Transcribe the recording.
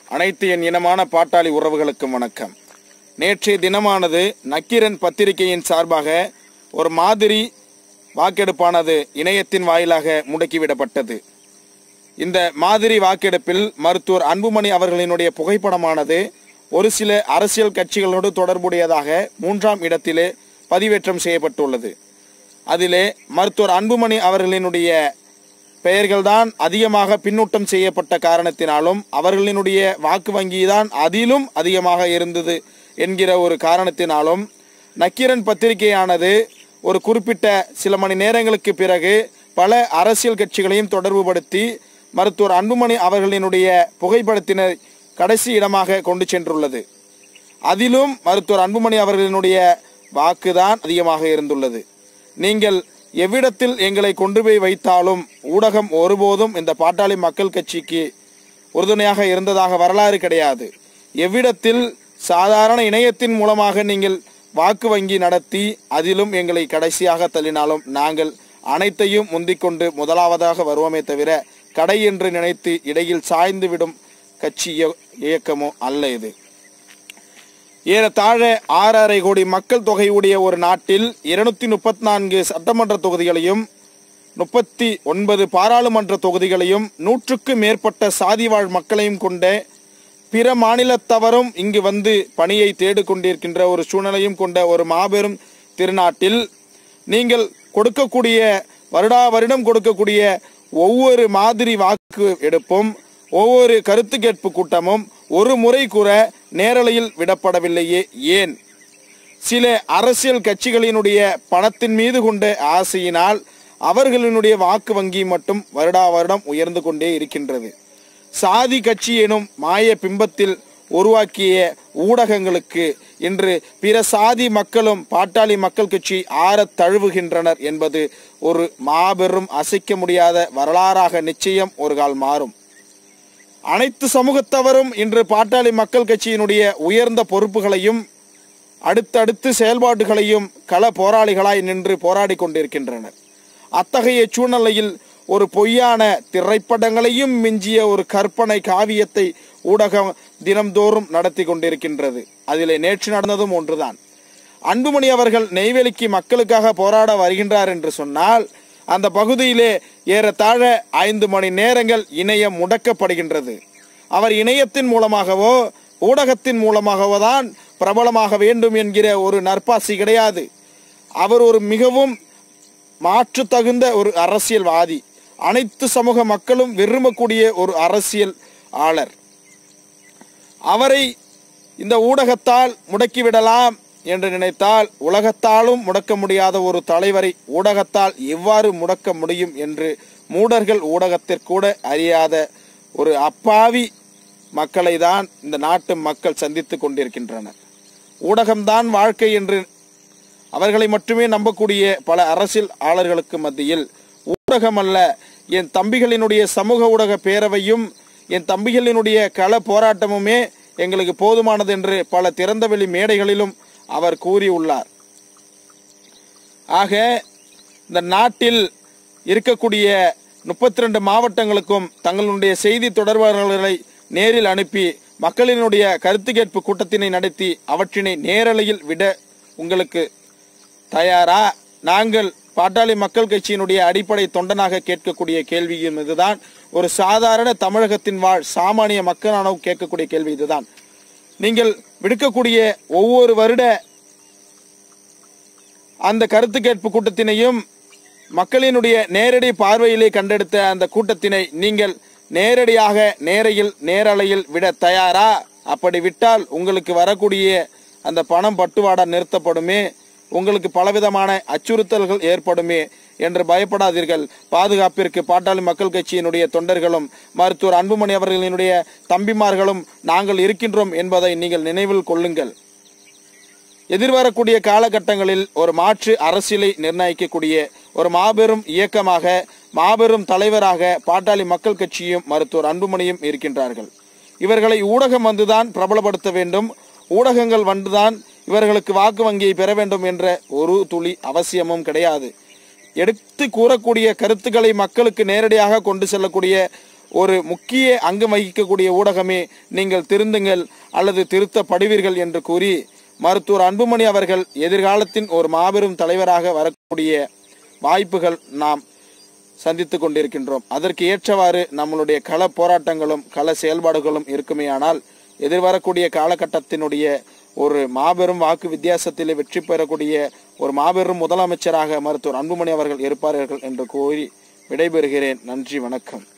அனைத்து என் இனமான பாட்டாளி உறவுகளுக்கும் வணக்கம் நேற்றைய தினமானது நக்கீரன் பத்திரிகையின் சார்பாக ஒரு மாதிரி வாக்கெடுப்பானது இணையத்தின் வாயிலாக முடக்கிவிடப்பட்டது இந்த மாதிரி வாக்கெடுப்பில் மருத்துவர் அன்புமணி அவர்களினுடைய புகைப்படமானது ஒரு சில அரசியல் கட்சிகளோடு தொடர்புடையதாக மூன்றாம் இடத்திலே பதிவேற்றம் செய்யப்பட்டுள்ளது அதிலே மருத்துவர் அன்புமணி அவர்களினுடைய பெயர்கள்தான் அதிகமாக பின்னூட்டம் செய்யப்பட்ட காரணத்தினாலும் அவர்களினுடைய வாக்கு வங்கிதான் அதிலும் அதிகமாக இருந்தது என்கிற ஒரு காரணத்தினாலும் நக்கீரன் பத்திரிகையானது ஒரு குறிப்பிட்ட சில மணி நேரங்களுக்கு பிறகு பல அரசியல் கட்சிகளையும் தொடர்புபடுத்தி மருத்துவர் அன்புமணி அவர்களினுடைய புகைப்படத்தினை கடைசி இடமாக கொண்டு சென்றுள்ளது அதிலும் மருத்துவர் அன்புமணி அவர்களினுடைய வாக்குதான் அதிகமாக இருந்துள்ளது நீங்கள் எவ்விடத்தில் எங்களை கொண்டு போய் வைத்தாலும் ஊடகம் ஒருபோதும் இந்த பாட்டாளி மக்கள் கட்சிக்கு உறுதுணையாக இருந்ததாக வரலாறு கிடையாது எவ்விடத்தில் சாதாரண இணையத்தின் மூலமாக நீங்கள் வாக்கு வங்கி நடத்தி அதிலும் எங்களை கடைசியாக தள்ளினாலும் நாங்கள் அனைத்தையும் முந்திக்கொண்டு முதலாவதாக வருவோமே தவிர கடை என்று நினைத்து இடையில் சாய்ந்து விடும் கட்சி இய- இயக்கமோ அல்ல இது ஏறத்தாழ ஆறரை கோடி மக்கள் தொகையுடைய ஒரு நாட்டில் இருநூத்தி முப்பத்தி நான்கு சட்டமன்ற தொகுதிகளையும் முப்பத்தி ஒன்பது பாராளுமன்ற தொகுதிகளையும் நூற்றுக்கு மேற்பட்ட சாதிவாழ் மக்களையும் கொண்ட பிற மாநிலத்தவரும் இங்கு வந்து பணியை தேடிக் கொண்டிருக்கின்ற ஒரு சூழ்நிலையும் கொண்ட ஒரு மாபெரும் திருநாட்டில் நீங்கள் கொடுக்கக்கூடிய வருடா வருடம் கொடுக்கக்கூடிய ஒவ்வொரு மாதிரி வாக்கு எடுப்பும் ஒவ்வொரு கருத்து கேட்பு கூட்டமும் ஒரு முறை கூட நேரலையில் விடப்படவில்லையே ஏன் சில அரசியல் கட்சிகளினுடைய பணத்தின் மீது கொண்ட ஆசையினால் அவர்களினுடைய வாக்கு வங்கி மட்டும் வருடா வருடம் உயர்ந்து கொண்டே இருக்கின்றது சாதி கட்சி எனும் மாய பிம்பத்தில் உருவாக்கிய ஊடகங்களுக்கு இன்று பிற சாதி மக்களும் பாட்டாளி மக்கள் கட்சி ஆறத் தழுவுகின்றனர் என்பது ஒரு மாபெரும் அசைக்க முடியாத வரலாறாக நிச்சயம் ஒரு கால் மாறும் அனைத்து சமூகத்தவரும் இன்று பாட்டாளி மக்கள் கட்சியினுடைய உயர்ந்த பொறுப்புகளையும் அடுத்தடுத்து செயல்பாடுகளையும் கள போராளிகளாய் நின்று போராடி கொண்டிருக்கின்றனர் அத்தகைய சூழ்நிலையில் ஒரு பொய்யான திரைப்படங்களையும் மிஞ்சிய ஒரு கற்பனை காவியத்தை ஊடகம் தினம்தோறும் நடத்தி கொண்டிருக்கின்றது அதிலே நேற்று நடந்ததும் ஒன்றுதான் அன்புமணி அவர்கள் நெய்வேலிக்கு மக்களுக்காக போராட வருகின்றார் என்று சொன்னால் அந்த பகுதியிலே ஏறத்தாழ ஐந்து மணி நேரங்கள் இணையம் முடக்கப்படுகின்றது அவர் இணையத்தின் மூலமாகவோ ஊடகத்தின் மூலமாகவோ தான் பிரபலமாக வேண்டும் என்கிற ஒரு நற்பாசி கிடையாது அவர் ஒரு மிகவும் மாற்று தகுந்த ஒரு அரசியல்வாதி அனைத்து சமூக மக்களும் விரும்பக்கூடிய ஒரு அரசியல் ஆளர் அவரை இந்த ஊடகத்தால் முடக்கிவிடலாம் என்று நினைத்தால் உலகத்தாலும் முடக்க முடியாத ஒரு தலைவரை ஊடகத்தால் எவ்வாறு முடக்க முடியும் என்று மூடர்கள் ஊடகத்திற்கூட அறியாத ஒரு அப்பாவி மக்களை தான் இந்த நாட்டு மக்கள் சந்தித்துக் கொண்டிருக்கின்றனர் ஊடகம்தான் வாழ்க்கை என்று அவர்களை மட்டுமே நம்பக்கூடிய பல அரசியல் ஆளர்களுக்கு மத்தியில் ஊடகம் அல்ல என் தம்பிகளினுடைய சமூக ஊடக பேரவையும் என் தம்பிகளினுடைய கள போராட்டமுமே எங்களுக்கு போதுமானது என்று பல திறந்தவெளி மேடைகளிலும் அவர் கூறியுள்ளார் ஆக இந்த நாட்டில் இருக்கக்கூடிய முப்பத்தி ரெண்டு மாவட்டங்களுக்கும் தங்களுடைய செய்தி தொடர்பாளர்களை நேரில் அனுப்பி மக்களினுடைய கருத்து கேட்பு கூட்டத்தினை நடத்தி அவற்றினை நேரலையில் விட உங்களுக்கு தயாரா நாங்கள் பாட்டாளி மக்கள் கட்சியினுடைய அடிப்படை தொண்டனாக கேட்கக்கூடிய கேள்வியும் இதுதான் ஒரு சாதாரண தமிழகத்தின் வாழ் சாமானிய மக்களான கேட்கக்கூடிய கேள்வி இதுதான் நீங்கள் விடுக்கக்கூடிய ஒவ்வொரு வருட அந்த கருத்து கேட்பு கூட்டத்தினையும் மக்களினுடைய நேரடி பார்வையிலே கண்டெடுத்த அந்த கூட்டத்தினை நீங்கள் நேரடியாக நேரையில் நேரலையில் விட தயாரா அப்படி விட்டால் உங்களுக்கு வரக்கூடிய அந்த பணம் பட்டுவாடா நிறுத்தப்படுமே உங்களுக்கு பலவிதமான அச்சுறுத்தல்கள் ஏற்படுமே என்று பயப்படாதீர்கள் பாதுகாப்பிற்கு பாட்டாளி மக்கள் கட்சியினுடைய தொண்டர்களும் மருத்துவர் அன்புமணி அவர்களினுடைய தம்பிமார்களும் நாங்கள் இருக்கின்றோம் என்பதை நீங்கள் நினைவில் கொள்ளுங்கள் எதிர்வரக்கூடிய காலகட்டங்களில் ஒரு மாற்று அரசியலை நிர்ணயிக்கக்கூடிய ஒரு மாபெரும் இயக்கமாக மாபெரும் தலைவராக பாட்டாளி மக்கள் கட்சியும் மருத்துவர் அன்புமணியும் இருக்கின்றார்கள் இவர்களை ஊடகம் வந்துதான் பிரபலப்படுத்த வேண்டும் ஊடகங்கள் வந்துதான் இவர்களுக்கு வாக்கு வங்கியை பெற வேண்டும் என்ற ஒரு துளி அவசியமும் கிடையாது எடுத்து கூறக்கூடிய கருத்துக்களை மக்களுக்கு நேரடியாக கொண்டு செல்லக்கூடிய ஒரு முக்கிய அங்கம் வகிக்கக்கூடிய ஊடகமே நீங்கள் திருந்துங்கள் அல்லது திருத்தப்படுவீர்கள் என்று கூறி மருத்துவர் அன்புமணி அவர்கள் எதிர்காலத்தின் ஒரு மாபெரும் தலைவராக வரக்கூடிய வாய்ப்புகள் நாம் சந்தித்துக் கொண்டிருக்கின்றோம் அதற்கு ஏற்றவாறு நம்மளுடைய கள போராட்டங்களும் கள செயல்பாடுகளும் இருக்குமேயானால் எதிர்வரக்கூடிய காலகட்டத்தினுடைய ஒரு மாபெரும் வாக்கு வித்தியாசத்திலே வெற்றி பெறக்கூடிய ஒரு மாபெரும் முதலமைச்சராக மருத்துவர் அன்புமணி அவர்கள் இருப்பார்கள் என்று கூறி விடைபெறுகிறேன் நன்றி வணக்கம்